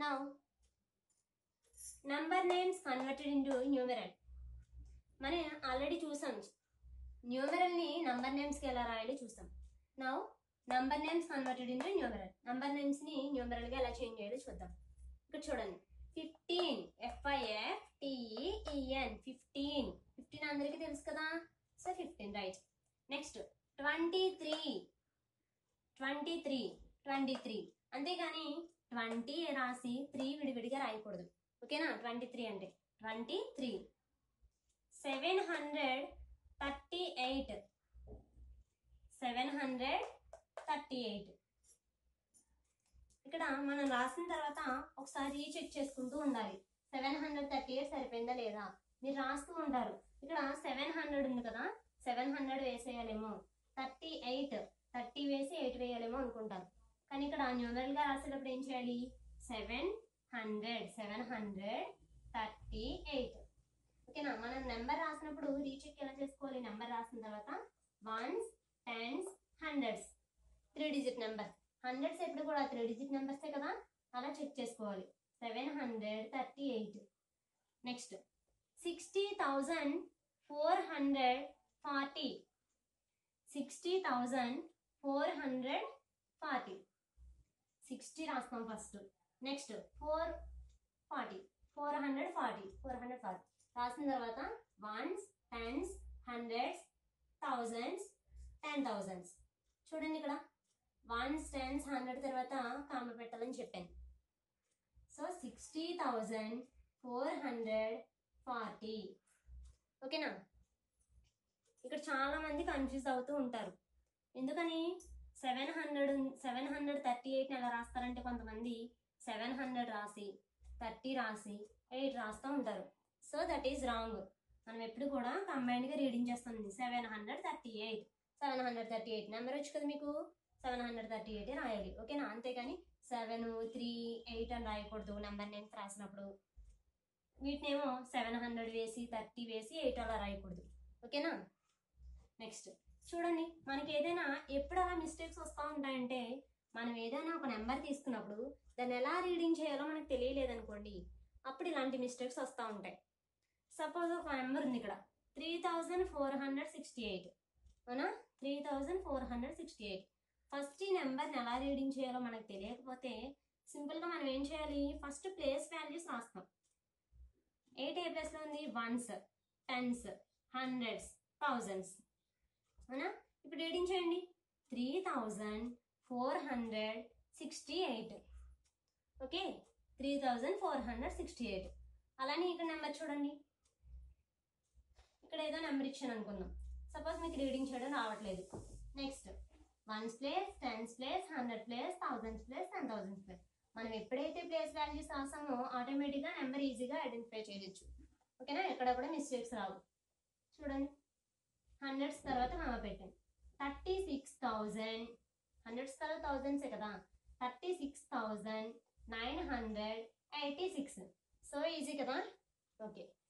now number names converted into numeral మనం already చూసాం న్యూమెరల్ని నంబర్ నేమ్స్కి ఎలా రాయాలో చూసాం now number names converted into numeral number నేమ్స్ని న్యూమెరల్గా ఎలా చేంజ్ చేయాలో చూద్దాం ఇక్కడ చూడండి fifteen F I F T E N fifteen fifteen అందరికీ తెలుసు కదా so fifteen right next twenty three twenty three twenty three అంతేగాని ట్వంటీ రాసి త్రీ విడివిడిగా రాయకూడదు ఓకేనా ట్వంటీ త్రీ అంటే twenty three seven hundred thirty eight seven hundred thirty eight ఇక్కడ మనం రాసిన తర్వాత ఒకసారి చెక్ చేసుకుంటూ ఉండాలి సెవెన్ హండ్రెడ్ థర్టీ ఎయిట్ సరిపోయిందా లేదా మీరు రాస్తూ ఉంటారు ఇక్కడ సెవెన్ హండ్రెడ్ ఉంది కదా సెవెన్ హండ్రెడ్ వేసేయాలేమో థర్టీ ఎయిట్ థర్టీ వేసి ఎయిట్ వేయాలేమో అనుకుంటారు కానీ ఇక్కడ న్యూమరల్ గా రాసేటప్పుడు ఏం చేయాలి seven hundred seven hundred thirty eight ఓకేనా మనం నెంబర్ రాసినప్పుడు రీచెక్ ఎలా చేసుకోవాలి నెంబర్ రాసిన తర్వాత ones tens hundreds three digit number hundreds ఎప్పుడు కూడా త్రీ డిజిట్ నెంబర్సే కదా అలా చెక్ చేసుకోవాలి seven hundred thirty eight next sixty thousand four hundred forty sixty thousand four hundred forty sixty రాస్తాం first next four forty four hundred forty four hundred forty రాసిన తర్వాత ones tens hundreds thousands ten thousands చూడండి ఇక్కడ ones tens hundred తర్వాత comma పెట్టాలని చెప్పాను so sixty thousand four hundred forty ఓకేనా ఇక్కడ చాలా మంది కన్ఫ్యూజ్ అవుతూ ఉంటారు ఎందుకని seven hundred seven hundred thirty ఎయిట్ని ఎలా రాస్తారంటే కొంతమంది సెవెన్ హండ్రెడ్ రాసి థర్టీ రాసి ఎయిట్ రాస్తూ ఉంటారు సో దట్ ఈస్ రాంగ్ మనం ఎప్పుడు కూడా కంబైన్డ్గా రీడింగ్ చేస్తాం seven hundred thirty eight seven hundred thirty eight number వచ్చి కదా మీకు సెవెన్ హండ్రెడ్ థర్టీ ఎయిట్ రాయాలి ఓకేనా అంతేగాని సెవెన్ త్రీ ఎయిట్ అని రాయకూడదు నెంబర్ నేమ్స్ రాసినప్పుడు వీటినేమో సెవెన్ హండ్రెడ్ వేసి థర్టీ వేసి ఎయిట్ అలా రాయకూడదు ఓకేనా నెక్స్ట్ చూడండి మనకి ఏదైనా ఎప్పుడు అలా మిస్టేక్స్ వస్తూ ఉంటాయంటే మనం ఏదైనా ఒక నెంబర్ తీసుకున్నప్పుడు దాన్ని ఎలా రీడింగ్ చేయాలో మనకు తెలియలేదనుకోండి అప్పుడు ఇలాంటి మిస్టేక్స్ వస్తూ ఉంటాయి సపోజ్ ఒక నెంబర్ ఉంది ఇక్కడ three thousand four hundred sixty eight అవునా three thousand four hundred sixty eight first ఈ నెంబర్ని ఎలా రీడింగ్ చేయాలో మనకు తెలియకపోతే సింపుల్గా మనం ఏం చేయాలి ఫస్ట్ ప్లేస్ వాల్యూస్ రాస్తాం ఎయిట్ ఏ ప్లేస్లో ఉంది వన్స్ టెన్స్ హండ్రెడ్స్ థౌజండ్స్ అవునా ఇప్పుడు రీడింగ్ చేయండి three thousand four hundred sixty eight okay three thousand four hundred sixty eight అలానే ఇక్కడ నెంబర్ చూడండి ఇక్కడ ఏదో నెంబర్ ఇచ్చాను అనుకుందాం సపోజ్ మీకు రీడింగ్ చేయడం రావట్లేదు next ones place tens place hundred place thousands place ten thousands place మనం ఎప్పుడైతే ప్లేస్ వాల్యూస్ రాసామో ఆటోమేటిక్గా నెంబర్ ఈజీగా ఐడెంటిఫై చేయొచ్చు ఓకేనా ఎక్కడ కూడా మిస్టేక్స్ రావు చూడండి హండ్రెడ్స్ తర్వాత కామ పెట్టండి థర్టీ సిక్స్ థౌజండ్ హండ్రెడ్స్ తర్వాత థౌజండ్సే కదా thirty six thousand nine hundred eighty six so easy కదా ఓకే